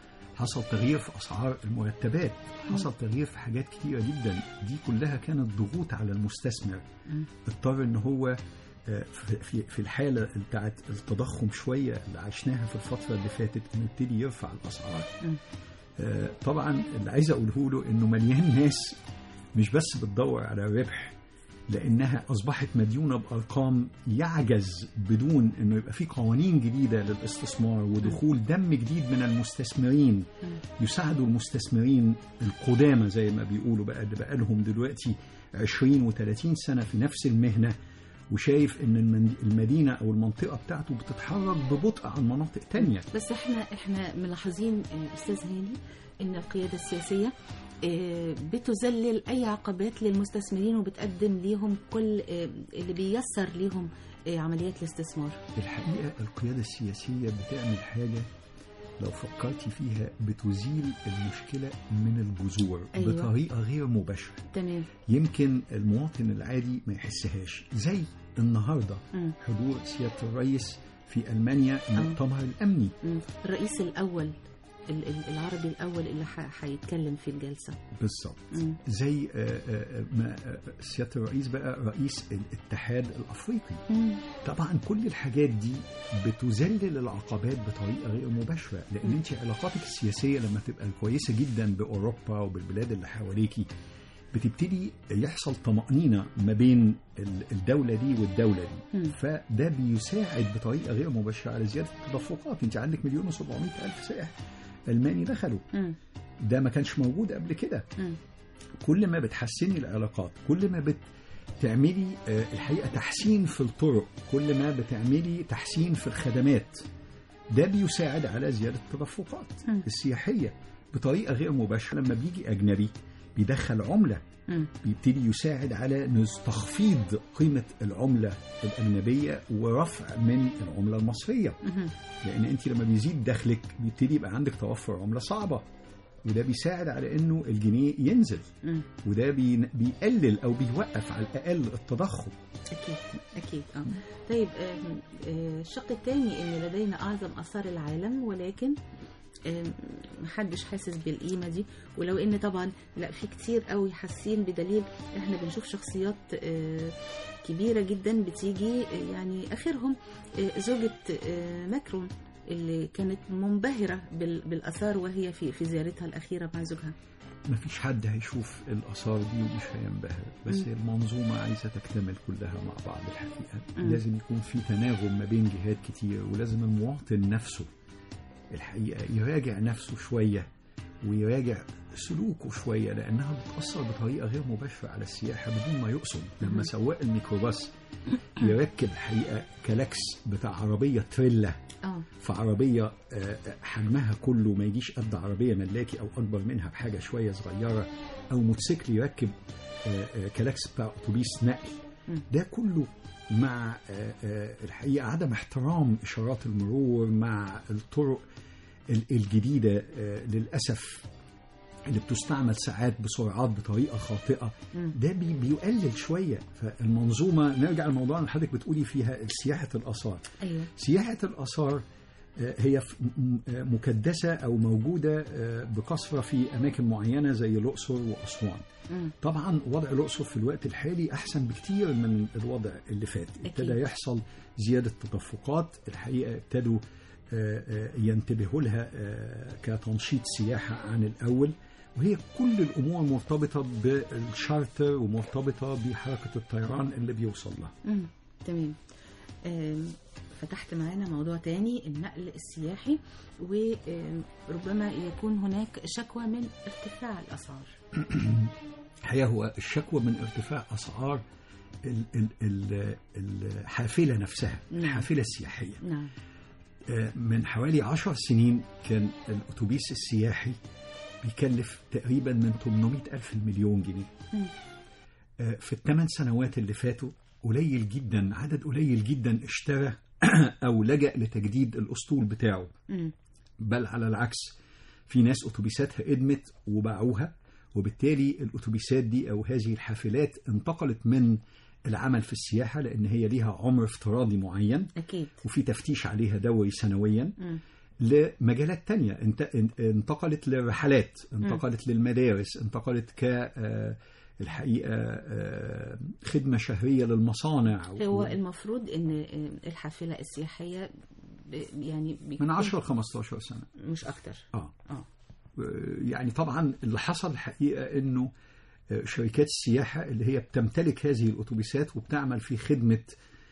B: حصل تغيير في اسعار المرتبات حصل تغيير في حاجات كتيره جدا دي كلها كانت ضغوط على المستثمر
A: مم.
B: اضطر ان هو آه، في- في في الحاله بتاعت التضخم شويه اللي عشناها في الفتره اللي فاتت انه يبتدي يرفع الاسعار
A: مم.
B: آه، طبعا اللي عايز اقوله له انه مليان ناس مش بس بتدور على الربح لانها اصبحت مديونه بارقام يعجز بدون انه يبقى في قوانين جديده للاستثمار ودخول دم جديد من المستثمرين يساعدوا المستثمرين القدامى زي ما بيقولوا بقى اللي بقى لهم دلوقتي 20 و30 سنه في نفس المهنه وشايف ان المن- المدينه او المنطقه بتاعته بتتحرك ببطء عن مناطق تانية
A: بس احنا احنا ملاحظين آه، استاذ هاني ان القياده السياسيه آه، بتذلل اي عقبات للمستثمرين وبتقدم ليهم كل آه، اللي بيسر ليهم آه، عمليات الاستثمار
B: الحقيقة القيادة السياسية بتعمل حاجة لو فكرتي فيها بتزيل المشكلة من الجذور
A: أيوة.
B: بطريقة غير مباشرة
A: تمام
B: يمكن المواطن العادي ما يحسهاش زي النهاردة
A: مم.
B: حضور سيادة الرئيس في ألمانيا المؤتمر الأمني
A: مم. الرئيس الاول ال- ال- العربي الاول اللي ح- هيتكلم في الجلسه
B: بالظبط
A: مم.
B: زي آه، آه، ما آه، سيادة الرئيس بقى رئيس الاتحاد الأفريقي
A: مم.
B: طبعا كل الحاجات دي بتذلل العقبات بطريقه غير مباشره لان انت علاقاتك السياسيه لما تبقى كويسه جدا باوروبا وبالبلاد اللي حواليكي بتبتدي يحصل طمأنينة ما بين ال- الدولة دي والدولة دي
A: مم.
B: فده بيساعد بطريقة غير مباشرة على زيادة التدفقات انت عندك مليون وسبعمائة ألف سائح ألماني دخلوا
A: مم.
B: ده ما كانش موجود قبل كده
A: مم.
B: كل ما بتحسني العلاقات كل ما بتعملي آه، الحقيقة تحسين في الطرق كل ما بتعملي تحسين في الخدمات ده بيساعد على زيادة التدفقات
A: مم.
B: السياحية بطريقة غير مباشرة لما بيجي أجنبي بيدخل عملة
A: مم.
B: بيبتدي يساعد على نز- تخفيض قيمة العملة الأجنبية ورفع من العملة المصرية
A: مم.
B: لان انت لما بيزيد دخلك بيبتدي يبقى عندك توفر عمله صعبه وده بيساعد على انه الجنيه ينزل
A: مم.
B: وده بي- بيقلل او بيوقف على الاقل التضخم
A: أكيد أكيد آه. طيب آم، آه، الشق الثاني إن لدينا أعظم آثار العالم ولكن آم، محدش حاسس بالقيمة دي ولو إن طبعا لا في كتير قوي حاسين بدليل إحنا بنشوف شخصيات آه، كبيرة جدا بتيجي آه، يعني آخرهم آه، زوجة آه، ماكرون اللي كانت منبهرة بال- بالآثار وهي في في زيارتها الأخيرة مع زوجها
B: مفيش حد هيشوف الاثار دي ومش هينبهر بس
A: مم.
B: المنظومه عايزه تكتمل كلها مع بعض الحقيقه
A: مم.
B: لازم يكون في تناغم ما بين جهات كتير ولازم المواطن نفسه الحقيقه يراجع نفسه شويه ويراجع سلوكه شويه لانها بتاثر بطريقه غير مباشره على السياحه بدون ما يقصد لما سواق الميكروباص يركب الحقيقه كلاكس بتاع عربيه تريلا
A: اه
B: في عربيه آه، حجمها كله ما يجيش قد عربيه ملاكي او اكبر منها بحاجه شويه صغيره او موتوسيكل يركب آه، آه، كلاكس بتاع اتوبيس نقل ده كله مع آه، آه، الحقيقه عدم احترام اشارات المرور مع الطرق ال- الجديده آه، للاسف اللي بتستعمل ساعات بسرعات بطريقه خاطئه ده بي بيقلل شويه فالمنظومه نرجع للموضوع اللي حضرتك بتقولي فيها سياحه الاثار
A: ايوه
B: سياحة الآثار آه، هي ف- م- آه، مكدسة أو موجودة آه، بكثرة في أماكن معينة زي الأقصر وأسوان
A: مم.
B: طبعا وضع الأقصر في الوقت الحالي أحسن بكتير من الوضع اللي فات ابتدى يحصل زيادة تدفقات الحقيقة ابتدوا آه، آه، ينتبهوا لها آه، كتنشيط سياحة عن الأول وهي كل الأمور مرتبطة بالشارتر ومرتبطة بحركة الطيران اللي بيوصل لها
A: مم. تمام آم، فتحت معانا موضوع تاني النقل السياحي وربما يكون هناك شكوى من ارتفاع الأسعار
B: الحقيقه هو الشكوى من ارتفاع اسعار ال- ال- ال- الحافله نفسها
A: نعم.
B: الحافله السياحيه
A: نعم
B: آه، من حوالي عشر سنين كان الاتوبيس السياحي بيكلف تقريبا من 800 ألف مليون جنيه
A: مم.
B: آه، في الثمان سنوات اللي فاتوا قليل جدا عدد قليل جدا اشترى أو لجأ لتجديد الأسطول بتاعه
A: مم.
B: بل على العكس في ناس اتوبيساتها ادمت وباعوها وبالتالي الاتوبيسات دي او هذه الحافلات انتقلت من العمل في السياحه لان هي ليها عمر افتراضي معين
A: أكيد
B: وفي تفتيش عليها دوري سنويا
A: مم.
B: لمجالات تانية انت ان- انتقلت للرحلات انتقلت للمدارس انتقلت ك آه، الحقيقه آه، خدمه شهريه للمصانع
A: هو المفروض ان آه، الحافلة السياحية ب- يعني بيكون
B: من 10 ل 15 سنه
A: مش اكتر
B: اه
A: اه
B: يعني طبعا اللي حصل الحقيقه انه شركات السياحه اللي هي بتمتلك هذه الاتوبيسات وبتعمل في خدمه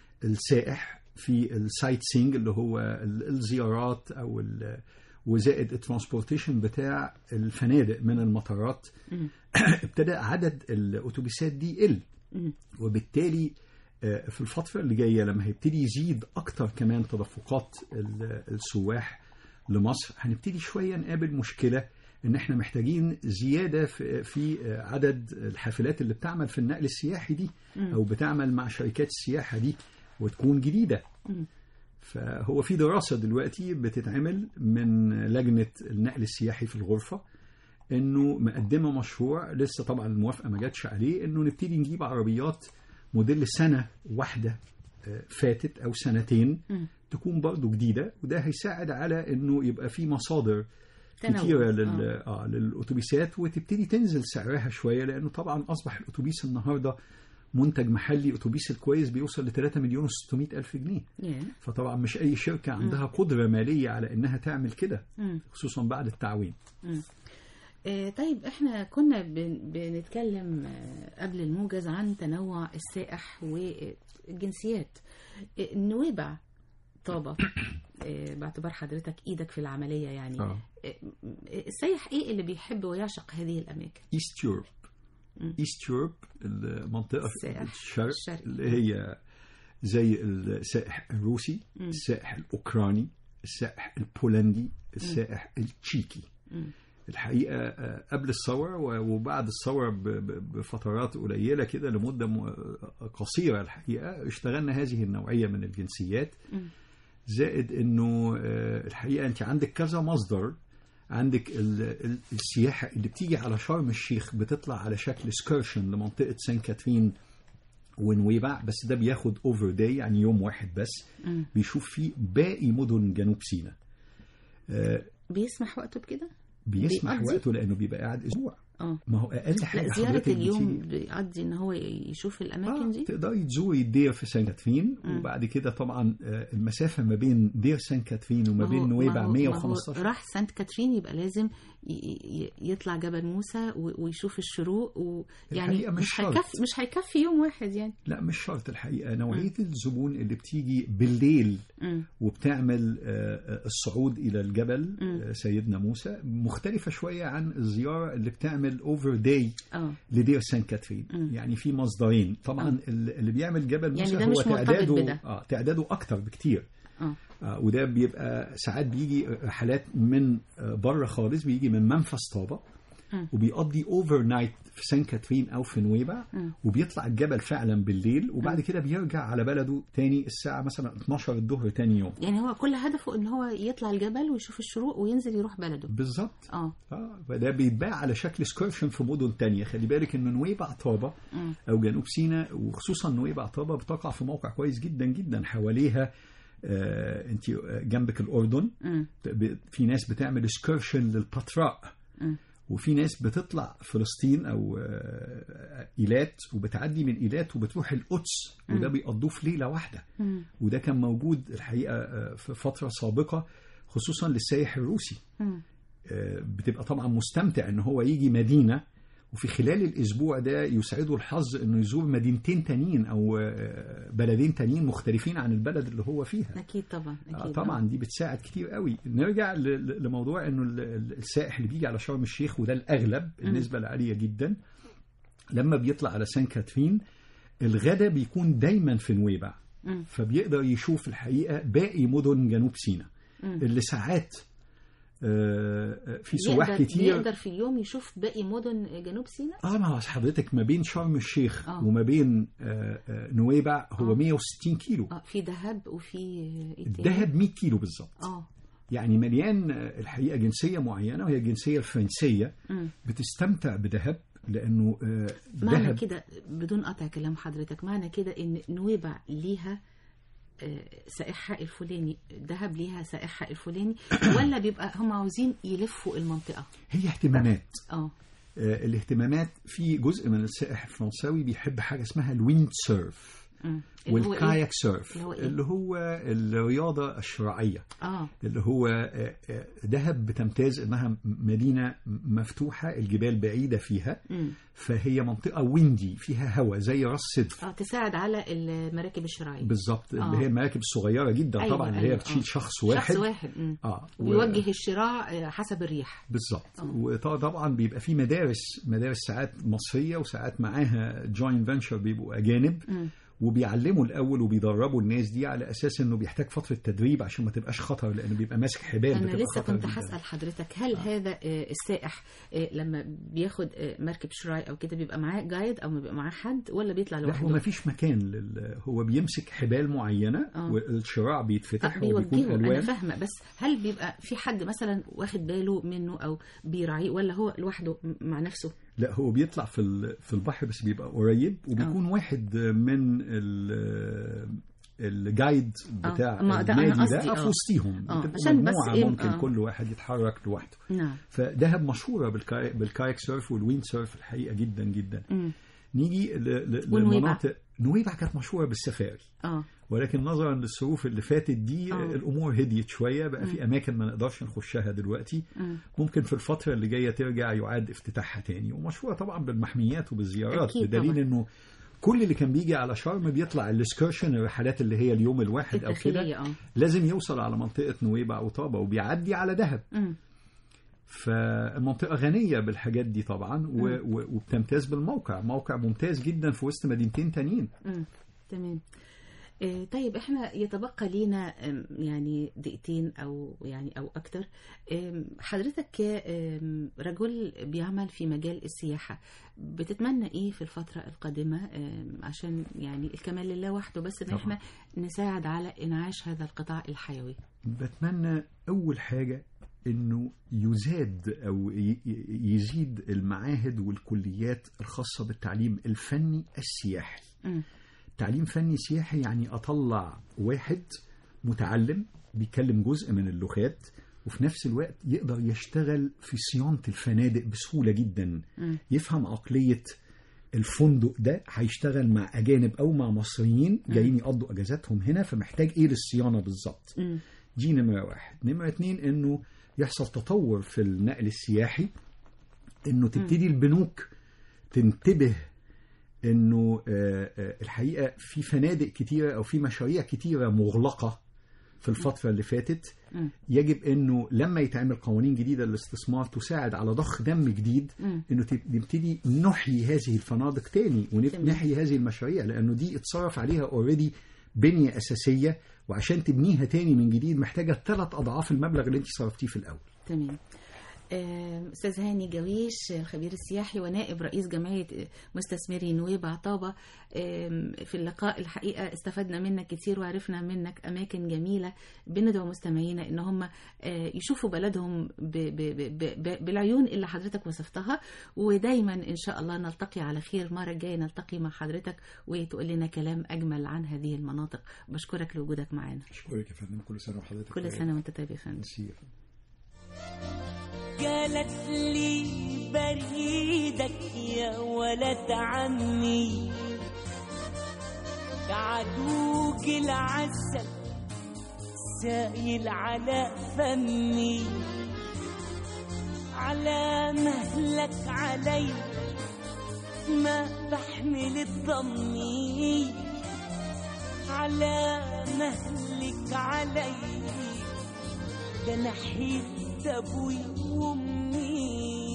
B: السائح في السايت سينج اللي هو ال- الزيارات او ال- وزائد الترانسبورتيشن بتاع الفنادق من المطارات ابتدى عدد الاتوبيسات دي يقل
A: مم.
B: وبالتالي آه، في الفترة اللي جاية لما هيبتدي يزيد أكتر كمان تدفقات ال- السواح لمصر هنبتدي شوية نقابل مشكلة إن إحنا محتاجين زيادة في في آه، عدد الحافلات اللي بتعمل في النقل السياحي دي أو بتعمل مع شركات السياحة دي وتكون جديدة
A: مم.
B: فهو في دراسة دلوقتي بتتعمل من لجنة النقل السياحي في الغرفة انه مقدمه مشروع لسه طبعا الموافقه ما جاتش عليه انه نبتدي نجيب عربيات موديل سنه واحده آه، فاتت او سنتين
A: مم.
B: تكون برضو جديده وده هيساعد على انه يبقى في مصادر
A: تنوع.
B: كتيره لل...
A: آه.
B: آه. للاتوبيسات وتبتدي تنزل سعرها شويه لانه طبعا اصبح الاتوبيس النهارده منتج محلي الاتوبيس الكويس بيوصل ل 3 مليون و600 الف جنيه
A: يا.
B: فطبعا مش اي شركه عندها قدره ماليه على انها تعمل كده
A: مم.
B: خصوصا بعد التعويم
A: آه، طيب احنا كنا بن- بنتكلم آه، قبل الموجز عن تنوع السائح والجنسيات آه، نويبع طابة آه، باعتبار حضرتك ايدك في العملية يعني
B: آه.
A: آه، السائح ايه اللي بيحب ويعشق هذه الاماكن
B: ايست يوروب
A: مم.
B: ايست يوروب المنطقه في
A: السائح
B: الشرق
A: الشرقي.
B: اللي هي زي السائح الروسي
A: مم.
B: السائح الاوكراني السائح البولندي السائح التشيكي
A: مم.
B: الحقيقه آه، قبل الثوره و- وبعد الثوره ب- ب- بفترات قليله كده لمده م- قصيره الحقيقه اشتغلنا هذه النوعيه من الجنسيات
A: مم.
B: زائد انه آه، الحقيقه انت عندك كذا مصدر عندك ال- ال- السياحه اللي بتيجي على شرم الشيخ بتطلع على شكل سكرشن لمنطقه سان كاترين ونويبع بس ده بياخد اوفر داي يعني يوم واحد بس
A: مم.
B: بيشوف فيه باقي مدن جنوب سيناء آه،
A: بيسمح وقته بكده
B: بيسمح
A: بيقضي؟
B: وقته لانه بيبقى قاعد اسبوع
A: اه
B: ما هو اقل حاجه
A: لا زياره
B: حضرتك
A: اليوم
B: بتيجي-
A: بيقضي ان هو يشوف الاماكن
B: آه
A: دي
B: تقدري تزوري دير في سان كاترين
A: مم.
B: وبعد كده طبعا آه، المسافه ما بين دير سان كاترين وما
A: ما هو-
B: بين نويبع
A: ما هو- ما هو
B: 115
A: راح سانت كاترين يبقى لازم ي- ي- يطلع جبل موسى و- ويشوف الشروق ويعني
B: الحقيقة مش
A: مش
B: شرط.
A: هيكفي مش هيكفي يوم واحد يعني
B: لا مش شرط الحقيقه نوعيه الزبون اللي بتيجي بالليل
A: مم.
B: وبتعمل آه، آه، الصعود الى الجبل
A: مم.
B: آه، سيدنا موسى مختلفه شويه عن الزياره اللي بتعمل اوفر داي
A: اه
B: لدير سان كاترين
A: مم.
B: يعني في مصدرين طبعا ال- اللي بيعمل جبل
A: يعني
B: موسى
A: ده
B: هو
A: مش مرتبط
B: تعداده
A: بده.
B: اه تعداده اكتر بكتير
A: اه
B: آه وده بيبقى ساعات بيجي رحلات من آه بره خالص بيجي من منفذ طابه
A: مم.
B: وبيقضي اوفر نايت في سان كاترين او في نويبع
A: مم.
B: وبيطلع الجبل فعلا بالليل وبعد كده بيرجع على بلده تاني الساعه مثلا 12 الظهر تاني يوم
A: يعني هو كل هدفه ان هو يطلع الجبل ويشوف الشروق وينزل يروح بلده
B: بالظبط
A: اه
B: اه فده بيتباع على شكل سكيرشن في مدن تانية خلي بالك ان نويبع طابة
A: مم.
B: او جنوب سيناء وخصوصا نويبع طابة بتقع في موقع كويس جدا جدا حواليها آه انت جنبك الاردن
A: مم.
B: ب- في ناس بتعمل سكيرشن للبتراء
A: مم.
B: وفي ناس بتطلع فلسطين او آه، ايلات وبتعدي من ايلات وبتروح القدس وده بيقضوه في ليله واحده
A: مم.
B: وده كان موجود الحقيقه آه، في فتره سابقه خصوصا للسائح الروسي
A: مم.
B: آه، بتبقى طبعا مستمتع ان هو يجي مدينه وفي خلال الاسبوع ده يسعده الحظ انه يزور مدينتين تانيين او آه، بلدين تانيين مختلفين عن البلد اللي هو فيها
A: اكيد طبعا
B: آه،
A: اكيد
B: طبعا دي بتساعد كتير قوي نرجع ل- ل- لموضوع انه ال- ال- السائح اللي بيجي على شرم الشيخ وده الاغلب النسبه العاليه جدا لما بيطلع على سان كاترين الغدا بيكون دايما في نويبع
A: مم.
B: فبيقدر يشوف الحقيقه باقي مدن جنوب سيناء
A: مم.
B: اللي ساعات آه، آه، في سواح
A: يقدر
B: كتير
A: يقدر في اليوم يشوف باقي مدن جنوب سيناء
B: اه ما هو حضرتك ما بين شرم الشيخ
A: آه.
B: وما بين آه، آه، نويبع هو
A: آه.
B: 160 كيلو
A: اه في دهب وفي ايه تاني؟
B: الدهب 100 كيلو بالظبط
A: اه
B: يعني مليان آه، الحقيقه جنسيه معينه وهي الجنسيه الفرنسيه
A: مم.
B: بتستمتع بدهب لانه آه،
A: معنى
B: دهب
A: كده بدون قطع كلام حضرتك معنى كده ان نويبع ليها آه، سائحها الفلاني دهب ليها سائحها الفلاني ولا بيبقى هم عاوزين يلفوا المنطقة
B: هي اهتمامات
A: اه
B: آه، الاهتمامات في جزء من السائح الفرنساوي بيحب حاجه اسمها الويند سيرف
A: مم. اللي هو
B: والكاياك
A: إيه؟
B: سيرف
A: اللي هو إيه؟
B: اللي هو الرياضه الشراعيه
A: اه
B: اللي هو آه، آه، دهب بتمتاز انها م- مدينه مفتوحه الجبال بعيده فيها
A: مم.
B: فهي منطقه ويندي فيها هواء زي راس سدف
A: اه تساعد على المراكب الشراعية
B: بالظبط
A: آه.
B: اللي هي المراكب الصغيره جدا
A: أيوة،
B: طبعا اللي
A: أيوة،
B: هي بتشيل
A: آه.
B: شخص واحد
A: شخص واحد مم.
B: اه و-
A: ويوجه الشراع آه، حسب الريح
B: بالظبط
A: آه.
B: وطبعا بيبقى في مدارس مدارس ساعات مصريه وساعات معاها جوين فينشر بيبقوا اجانب
A: مم.
B: وبيعلموا الاول وبيدربوا الناس دي على اساس انه بيحتاج فتره تدريب عشان ما تبقاش خطر لانه بيبقى ماسك حبال
A: انا
B: بتبقى
A: لسه
B: خطر
A: كنت
B: جداً.
A: هسال حضرتك هل هذا آه، السائح آه، لما بياخد آه، مركب شراي او كده بيبقى معاه جايد او بيبقى معاه حد ولا بيطلع
B: لا هو
A: لوحده
B: ما فيش مكان لل... هو بيمسك حبال معينه
A: آه.
B: والشراع بيتفتح
A: آه،
B: وبيكون
A: بيوجهه انا
B: الوان
A: فاهمه بس هل بيبقى في حد مثلا واخد باله منه او بيراعيه ولا هو لوحده م- مع نفسه
B: لا هو بيطلع في ال- في البحر بس بيبقى قريب وبيكون واحد من ال الجايد
A: آه،
B: بتاع
A: ما ده أنا
B: النادي
A: قصدي،
B: ده في
A: آه.
B: وسطيهم
A: آه،
B: بتبقوا
A: عشان بس
B: مجموعه
A: إيه،
B: ممكن
A: آه.
B: كل واحد يتحرك لوحده
A: نعم
B: فدهب مشهوره بالكاي... بالكايك سيرف والويند سيرف الحقيقه جدا جدا
A: مم.
B: نيجي ل... ل...
A: ونويبع.
B: لمناطق نويبع كانت مشهوره بالسفاري
A: اه
B: ولكن نظرا للظروف اللي فاتت دي
A: آه.
B: الامور هديت شويه بقى في اماكن ما نقدرش نخشها دلوقتي
A: مم.
B: ممكن في الفتره اللي جايه ترجع يعاد افتتاحها تاني ومشهوره طبعا بالمحميات وبالزيارات
A: أكيد
B: بدليل
A: طبعاً.
B: انه كل اللي كان بيجي على شرم بيطلع الاسكرشن الرحلات اللي هي اليوم الواحد او
A: الداخليه
B: كده
A: اه
B: لازم يوصل على منطقه نويبع وطابه وبيعدي على دهب
A: مم.
B: فالمنطقه غنيه بالحاجات دي طبعا و... و... وبتمتاز بالموقع موقع ممتاز جدا في وسط مدينتين تانيين
A: مم. تمام آه، طيب احنا يتبقى لينا آم، يعني دقيقتين او يعني او اكتر آم، حضرتك كرجل بيعمل في مجال السياحة بتتمنى ايه في الفترة القادمة آم، عشان يعني الكمال لله وحده بس ان
B: طبعا.
A: احنا نساعد على انعاش هذا القطاع الحيوي
B: بتمنى أول حاجة إنه يزاد أو ي- ي- يزيد المعاهد والكليات الخاصة بالتعليم الفني السياحي.
A: مم.
B: تعليم فني سياحي يعني أطلع واحد متعلم بيتكلم جزء من اللغات وفي نفس الوقت يقدر يشتغل في صيانة الفنادق بسهولة جدا
A: مم.
B: يفهم عقلية الفندق ده هيشتغل مع أجانب أو مع مصريين جايين يقضوا أجازاتهم هنا فمحتاج إيه للصيانة بالظبط
A: مم.
B: دي نمرة واحد نمرة اتنين إنه يحصل تطور في النقل السياحي إنه تبتدي البنوك تنتبه إنه آه، آه، الحقيقة في فنادق كتيرة أو في مشاريع كتيرة مغلقة في الفترة اللي فاتت
A: مم.
B: يجب انه لما يتعمل قوانين جديده للاستثمار تساعد على ضخ دم جديد
A: مم.
B: انه تب- نبتدي نحيي هذه الفنادق تاني
A: تمام.
B: ونحيي هذه المشاريع لانه دي اتصرف عليها اوريدي بنيه اساسيه وعشان تبنيها تاني من جديد محتاجه ثلاث اضعاف المبلغ اللي انت صرفتيه في الاول
A: تمام آم، استاذ هاني جويش الخبير السياحي ونائب رئيس جمعيه مستثمري نويبع طابه آم، في اللقاء الحقيقه استفدنا منك كتير وعرفنا منك اماكن جميله بندعو مستمعينا ان هم آه، يشوفوا بلدهم ب- ب- ب- ب- بالعيون اللي حضرتك وصفتها ودايما ان شاء الله نلتقي على خير المره الجايه نلتقي مع حضرتك وتقول لنا كلام اجمل عن هذه المناطق بشكرك لوجودك معنا
B: اشكرك يا فندم كل سنه وحضرتك
A: كل سنه وانت طيب يا فندم
C: قالت لي بريدك يا ولد عمي كعدوك العسل سايل على فمي على مهلك علي ما بحمل ضمي على مهلك علي ده نحيت ابوي وامي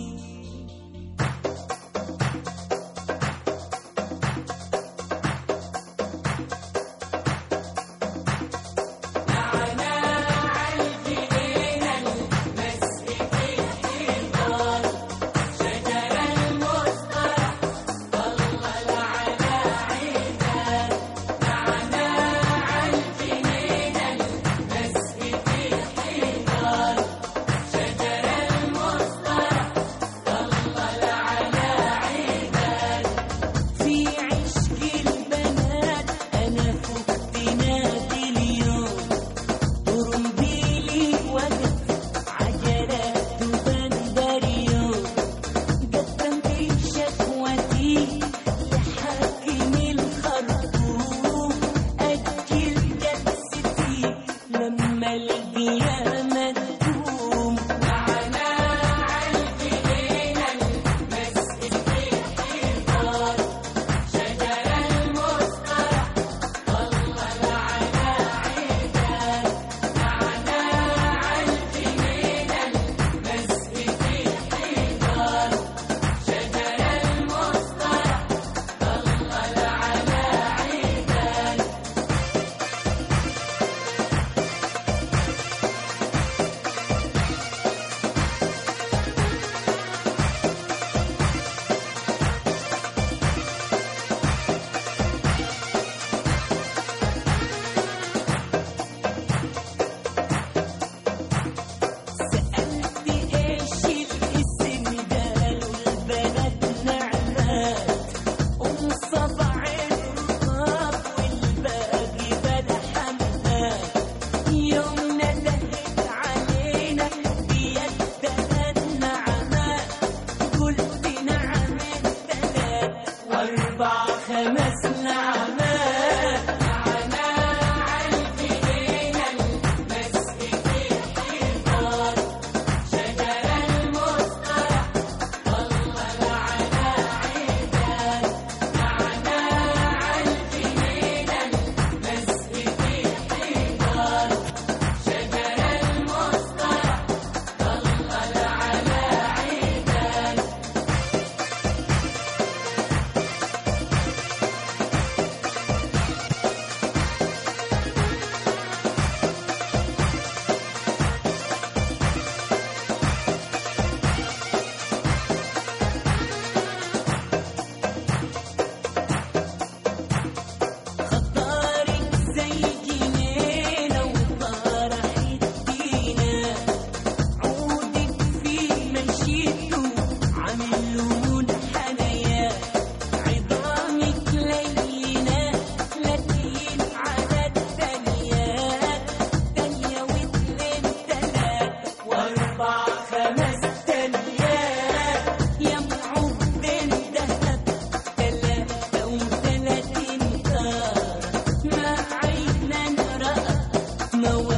C: في عشق البنات انا فقت نادي اليوم طرمبيلي وقت عجلات بندريون قدمت شكوتي لحاكم الخرطوم اجل جلستي لما القيامه تقوم معنا عالجنينه المسجد الحيطان سألت إيش الاسم قالوا البلد نعمات أم صبع الرقاب والباقي بلا حمات يوم ندهت علينا بيدها النعمات قلت نعم الثلاث واربع خمس نعمات معنا عالجنينة المسجد الحيطان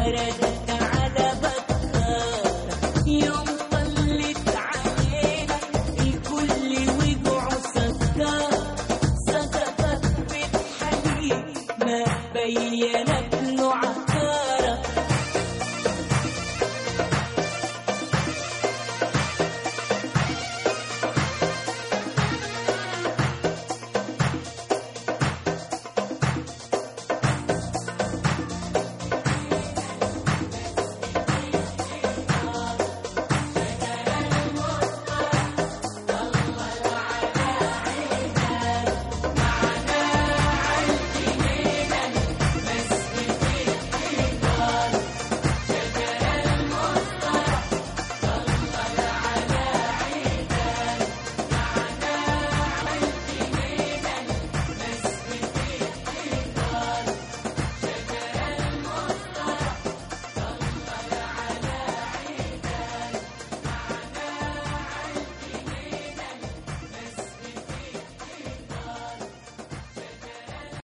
C: ورد